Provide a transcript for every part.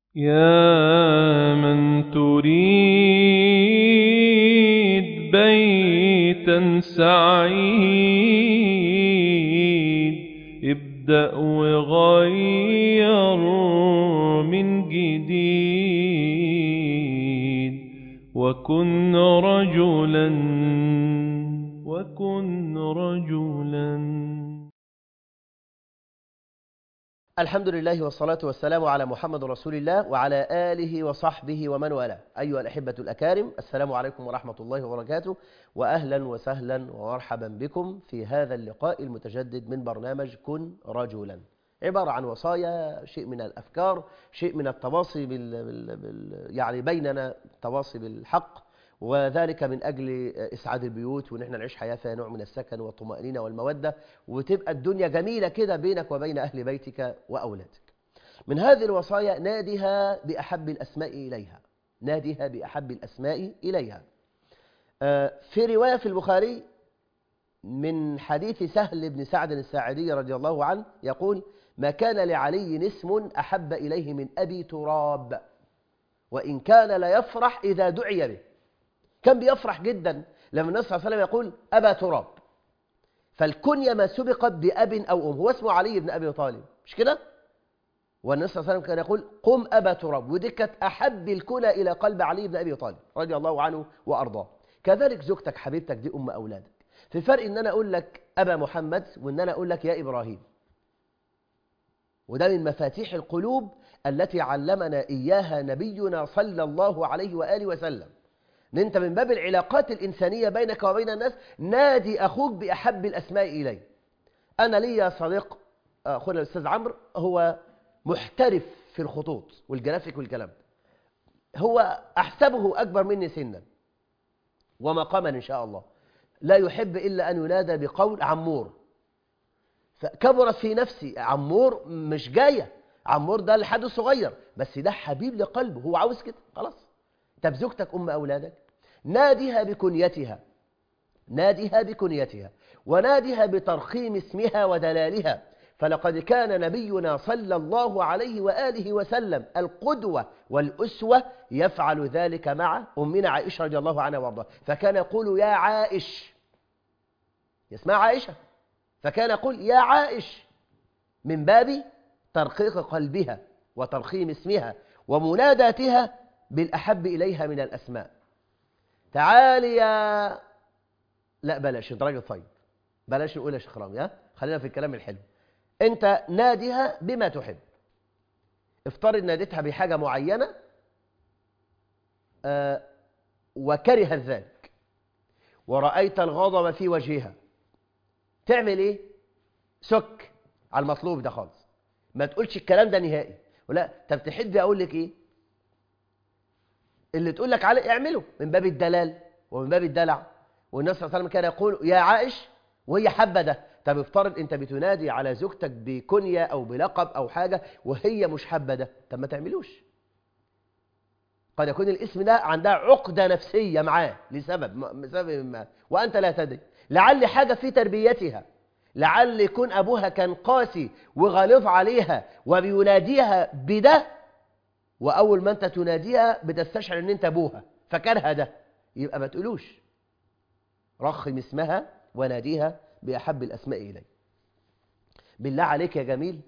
يا من تريد بيتا سعيد ابدأ وغير من جديد وكن رجلا وكن رجلا الحمد لله والصلاة والسلام على محمد رسول الله وعلى آله وصحبه ومن والاه أيها الأحبة الأكارم السلام عليكم ورحمة الله وبركاته وأهلا وسهلا ومرحبا بكم في هذا اللقاء المتجدد من برنامج كن رجلا عبارة عن وصايا شيء من الأفكار شيء من التواصي بال... بال... بال... يعني بيننا تواصي بالحق وذلك من أجل إسعاد البيوت وإن احنا نعيش حياة فيها نوع من السكن والطمأنينة والمودة وتبقى الدنيا جميلة كده بينك وبين أهل بيتك وأولادك من هذه الوصايا نادها بأحب الأسماء إليها نادها بأحب الأسماء إليها في رواية في البخاري من حديث سهل بن سعد الساعدي رضي الله عنه يقول ما كان لعلي اسم أحب إليه من أبي تراب وإن كان لا يفرح إذا دعي به كان بيفرح جدا لما النبي صلى الله عليه وسلم يقول أبا تراب فالكنية ما سبقت بأب أو أم هو اسمه علي بن أبي طالب مش كده؟ والنبي صلى الله عليه وسلم كان يقول قم أبا تراب ودي كانت أحب الكنى إلى قلب علي بن أبي طالب رضي الله عنه وأرضاه كذلك زوجتك حبيبتك دي أم أولادك في فرق إن أنا أقول لك أبا محمد وإن أنا أقول لك يا إبراهيم وده من مفاتيح القلوب التي علمنا إياها نبينا صلى الله عليه وآله وسلم ان انت من باب العلاقات الإنسانية بينك وبين الناس نادي أخوك بأحب الأسماء إليه أنا لي صديق أخونا الأستاذ عمرو هو محترف في الخطوط والجرافيك والكلام هو أحسبه أكبر مني سنا ومقاما إن شاء الله لا يحب إلا أن ينادى بقول عمور فكبرت في نفسي عمور مش جاية عمور ده لحد صغير بس ده حبيب لقلبه هو عاوز كده خلاص طب زوجتك أم أولادك نادها بكنيتها نادها بكنيتها ونادها بترخيم اسمها ودلالها فلقد كان نبينا صلى الله عليه وآله وسلم القدوة والأسوة يفعل ذلك مع أمنا عائشة رضي الله عنها وارضاها فكان يقول يا عائش اسمها عائشة فكان يقول يا عائش من باب ترقيق قلبها وترخيم اسمها ومناداتها بالأحب إليها من الأسماء تعالي يا لا بلاش انت راجل طيب بلاش نقول يا شيخ رامي ها خلينا في الكلام الحلو انت ناديها بما تحب افترض ناديتها بحاجة معينة آه وكرهت ذلك ورأيت الغضب في وجهها تعمل ايه سك على المطلوب ده خالص ما تقولش الكلام ده نهائي ولا طب تحبي اقول لك ايه اللي تقول لك عليه اعمله من باب الدلال ومن باب الدلع والنبي صلى الله عليه وسلم كان يقول يا عائش وهي حابه ده طب افترض انت بتنادي على زوجتك بكنيه او بلقب او حاجه وهي مش حابه ده طب ما تعملوش قد يكون الاسم ده عندها عقده نفسيه معاه لسبب لسبب ما وانت لا تدري لعل حاجه في تربيتها لعل يكون ابوها كان قاسي وغليظ عليها وبيناديها بده وأول ما أنت تناديها بتستشعر أن أنت أبوها فكرها ده يبقى ما تقولوش رخم اسمها وناديها بأحب الأسماء إليه بالله عليك يا جميل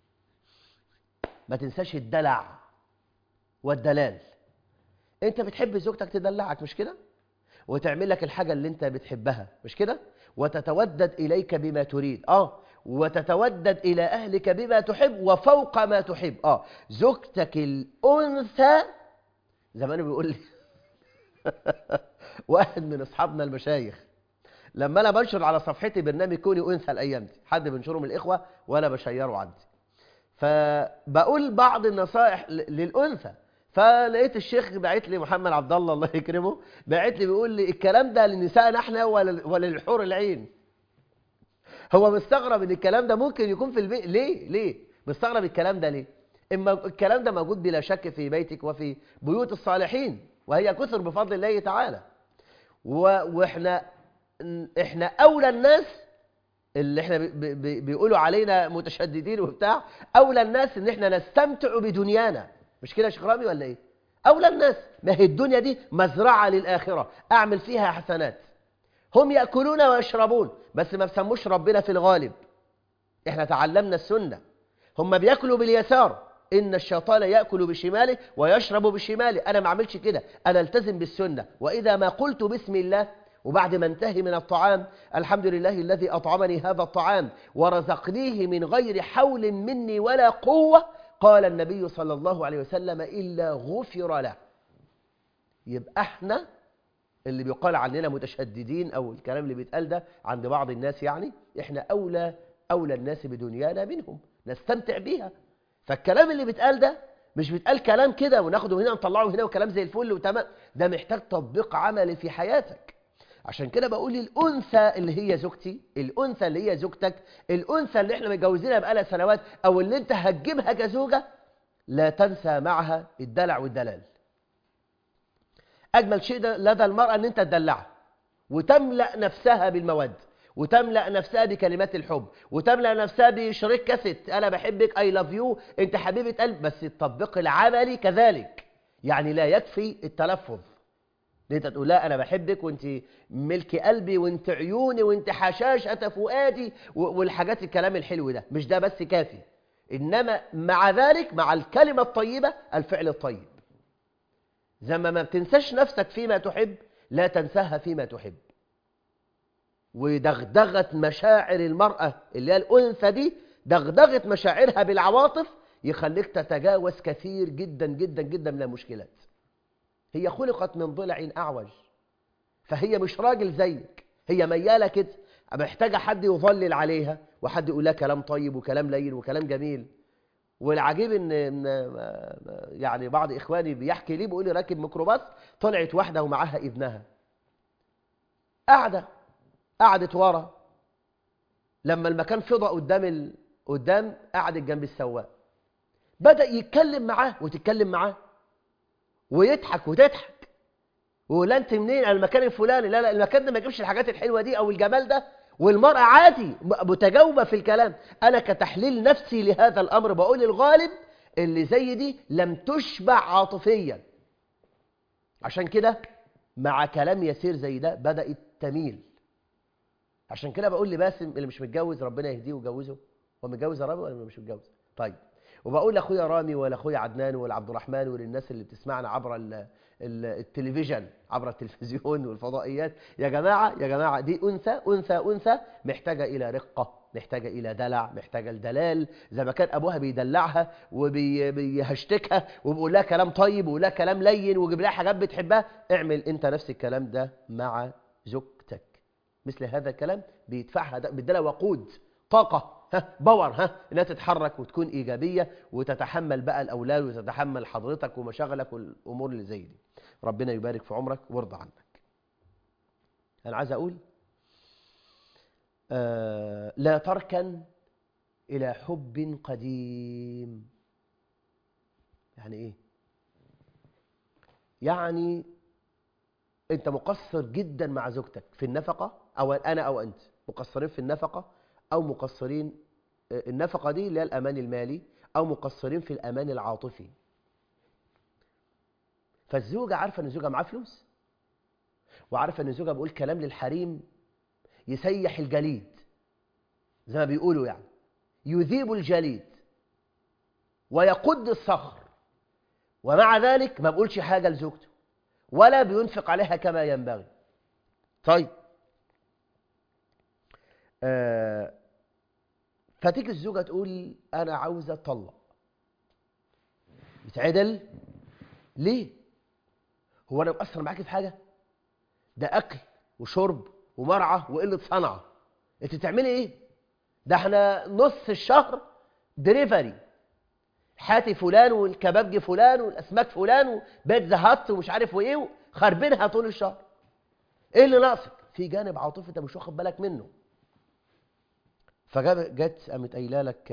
ما تنساش الدلع والدلال أنت بتحب زوجتك تدلعك مش كده وتعمل لك الحاجة اللي أنت بتحبها مش كده وتتودد إليك بما تريد آه وتتودد إلى أهلك بما تحب وفوق ما تحب آه زوجتك الأنثى زمان بيقول لي واحد من أصحابنا المشايخ لما أنا بنشر على صفحتي برنامج كوني أنثى الأيام دي حد بنشره من الإخوة وأنا بشيره عندي فبقول بعض النصائح للأنثى فلقيت الشيخ بعت لي محمد عبد الله الله يكرمه بعت لي بيقول لي الكلام ده لنسائنا احنا ولا ولا للحور العين هو مستغرب ان الكلام ده ممكن يكون في البيت ليه ليه مستغرب الكلام ده ليه اما الكلام ده موجود بلا شك في بيتك وفي بيوت الصالحين وهي كثر بفضل الله تعالى و... واحنا احنا اولى الناس اللي احنا بي بي بيقولوا علينا متشددين وبتاع اولى الناس ان احنا نستمتع بدنيانا مش كده يا شيخ رامي ولا ايه اولى الناس ما هي الدنيا دي مزرعه للاخره اعمل فيها حسنات هم ياكلون ويشربون بس ما بسموش ربنا في الغالب احنا تعلمنا السنه هم بياكلوا باليسار ان الشيطان ياكل بشماله ويشرب بشماله انا ما اعملش كده انا التزم بالسنه واذا ما قلت بسم الله وبعد ما انتهي من الطعام الحمد لله الذي اطعمني هذا الطعام ورزقنيه من غير حول مني ولا قوه قال النبي صلى الله عليه وسلم الا غفر له يبقى احنا اللي بيقال عننا متشددين او الكلام اللي بيتقال ده عند بعض الناس يعني احنا اولى اولى الناس بدنيانا منهم نستمتع بيها فالكلام اللي بيتقال ده مش بيتقال كلام كده وناخده هنا ونطلعه هنا وكلام زي الفل وتمام ده محتاج تطبيق عملي في حياتك عشان كده بقول الأنثى اللي هي زوجتي الأنثى اللي هي زوجتك الأنثى اللي احنا متجوزينها بقالها سنوات أو اللي انت هتجيبها كزوجة لا تنسى معها الدلع والدلال أجمل شيء ده لدى المرأة أن أنت تدلعها وتملأ نفسها بالمود وتملأ نفسها بكلمات الحب وتملأ نفسها بشريط كاسيت أنا بحبك أي لاف يو أنت حبيبة قلب بس التطبيق العملي كذلك يعني لا يكفي التلفظ ان انت تقول لا انا بحبك وانت ملك قلبي وانت عيوني وانت حشاشة فؤادي والحاجات الكلام الحلو ده مش ده بس كافي انما مع ذلك مع الكلمة الطيبة الفعل الطيب زي ما ما بتنساش نفسك فيما تحب لا تنساها فيما تحب ودغدغة مشاعر المرأة اللي هي الأنثى دي دغدغة مشاعرها بالعواطف يخليك تتجاوز كثير جدا جدا جدا من المشكلات هي خلقت من ضلع أعوج فهي مش راجل زيك هي ميالة كده محتاجة حد يظلل عليها وحد يقول لها كلام طيب وكلام لين وكلام جميل والعجيب ان يعني بعض اخواني بيحكي لي بيقول لي راكب ميكروباص طلعت واحده ومعاها ابنها قاعده قعدت ورا لما المكان فضى قدام ال... قدام قعدت جنب السواق بدا يتكلم معاه وتتكلم معاه ويضحك وتضحك ولا انت منين المكان الفلاني لا لا المكان ده ما يجيبش الحاجات الحلوه دي او الجمال ده والمرأة عادي متجاوبة في الكلام أنا كتحليل نفسي لهذا الأمر بقول الغالب اللي زي دي لم تشبع عاطفيا عشان كده مع كلام يسير زي ده بدأت تميل عشان كده بقول لباسم اللي مش متجوز ربنا يهديه ويجوزه هو متجوز يا رامي ولا مش متجوز طيب وبقول لاخويا رامي ولاخويا عدنان ولعبد الرحمن وللناس اللي بتسمعنا عبر ال التلفزيون عبر التلفزيون والفضائيات يا جماعة يا جماعة دي أنثى أنثى أنثى محتاجة إلى رقة محتاجة إلى دلع محتاجة الدلال زي ما كان أبوها بيدلعها وبيهشتكها وبيقول لها كلام طيب ويقول لها كلام لين ويجيب لها حاجات بتحبها اعمل أنت نفس الكلام ده مع زوجتك مثل هذا الكلام بيدفعها بيديلها وقود طاقة ها باور ها انها تتحرك وتكون ايجابيه وتتحمل بقى الاولاد وتتحمل حضرتك ومشاغلك والامور اللي زي دي ربنا يبارك في عمرك ويرضى عنك انا عايز اقول آه لا تركن الى حب قديم يعني ايه يعني انت مقصر جدا مع زوجتك في النفقه او انا او انت مقصرين في النفقه أو مقصرين النفقة دي اللي هي الأمان المالي أو مقصرين في الأمان العاطفي فالزوجة عارفة أن الزوجة معاه فلوس وعارفة أن الزوجة بيقول كلام للحريم يسيح الجليد زي ما بيقولوا يعني يذيب الجليد ويقد الصخر ومع ذلك ما بيقولش حاجة لزوجته ولا بينفق عليها كما ينبغي طيب آه فتيجي الزوجة تقول أنا عاوزة أطلق يتعدل ليه؟ هو أنا مقصر معاكي في حاجة؟ ده أكل وشرب ومرعى وقلة صنعة أنت تعملي إيه؟ ده احنا نص الشهر دليفري حاتي فلان والكبابجي فلان والأسماك فلان وبيتزا هات ومش عارف وإيه خربينها طول الشهر إيه اللي ناقصك؟ في جانب عاطفي أنت مش واخد بالك منه فجت قامت قايله لك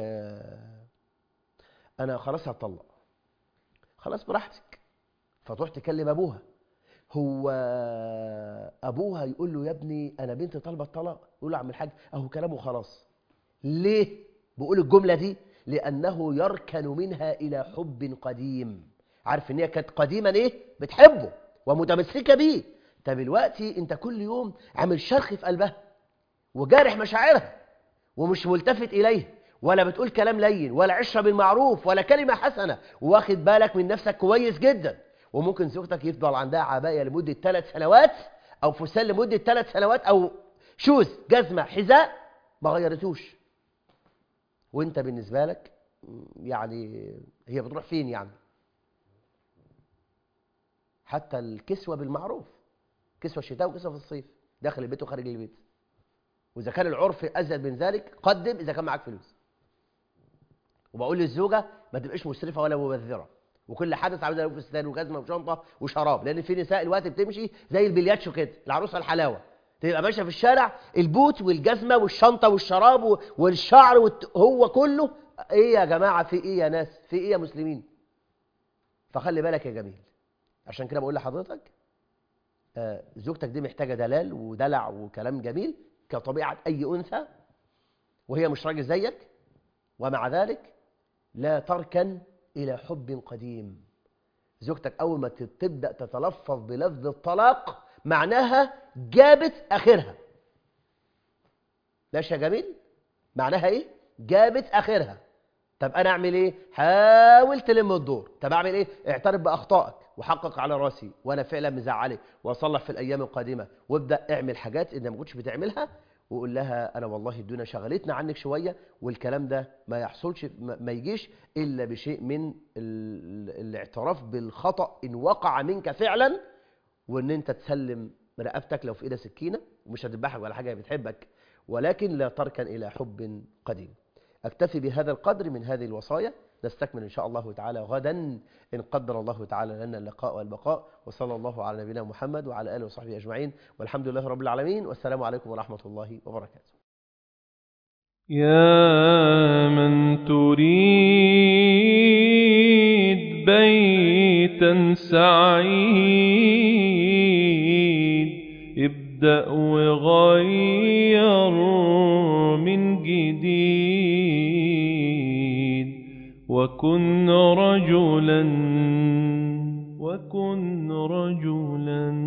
انا خلاص هطلق خلاص براحتك فتروح تكلم ابوها هو ابوها يقول له يا ابني انا بنتي طالبه الطلاق يقول له يا عم الحاج اهو كلامه خلاص ليه بقول الجمله دي لانه يركن منها الى حب قديم عارف ان هي كانت قديما ايه بتحبه ومتمسكه بيه طب دلوقتي انت كل يوم عامل شرخ في قلبها وجارح مشاعرها ومش ملتفت اليه ولا بتقول كلام لين ولا عشره بالمعروف ولا كلمه حسنه واخد بالك من نفسك كويس جدا وممكن زوجتك يفضل عندها عبايه لمده ثلاث سنوات او فستان لمده ثلاث سنوات او شوز جزمه حذاء ما غيرتوش وانت بالنسبه لك يعني هي بتروح فين يعني حتى الكسوه بالمعروف كسوه الشتاء وكسوه في الصيف داخل البيت وخارج البيت واذا كان العرف ازيد من ذلك قدم اذا كان معاك فلوس وبقول للزوجه ما تبقاش مسرفه ولا مبذره وكل حدث عاوزه له فستان وجزمه وشنطه وشراب لان في نساء الوقت بتمشي زي البلياتشو كده العروسه الحلاوه تبقى ماشيه في الشارع البوت والجزمه والشنطه والشراب و- والشعر والت... هو كله ايه يا جماعه في ايه يا ناس في ايه يا مسلمين فخلي بالك يا جميل عشان كده بقول لحضرتك آه، زوجتك دي محتاجه دلال ودلع وكلام جميل كطبيعه اي انثى وهي مش راجل زيك ومع ذلك لا تركن الى حب قديم زوجتك اول ما ت- تبدا تتلفظ بلفظ الطلاق معناها جابت اخرها ماشي يا جميل معناها ايه جابت اخرها طب انا اعمل ايه حاول تلم الدور طب اعمل ايه اعترف باخطائك وحقق على راسي وانا فعلا مزعلك واصلح في الايام القادمه وابدا اعمل حاجات انت ما كنتش بتعملها وقول لها انا والله الدنيا شغلتنا عنك شويه والكلام ده ما يحصلش ما ما يجيش الا بشيء من ال- الاعتراف بالخطا ان وقع منك فعلا وان انت تسلم رقبتك لو في ايدها سكينه ومش هتذبحك ولا حاجه هي بتحبك ولكن لا تركن الى حب قديم اكتفي بهذا القدر من هذه الوصايا نستكمل ان شاء الله تعالى غدا ان قدر الله تعالى لنا اللقاء والبقاء وصلى الله على نبينا محمد وعلى اله وصحبه اجمعين والحمد لله رب العالمين والسلام عليكم ورحمه الله وبركاته يا من تريد بيتا سعيد ابدأ وغير من جديد وكن رجلا وكن رجلا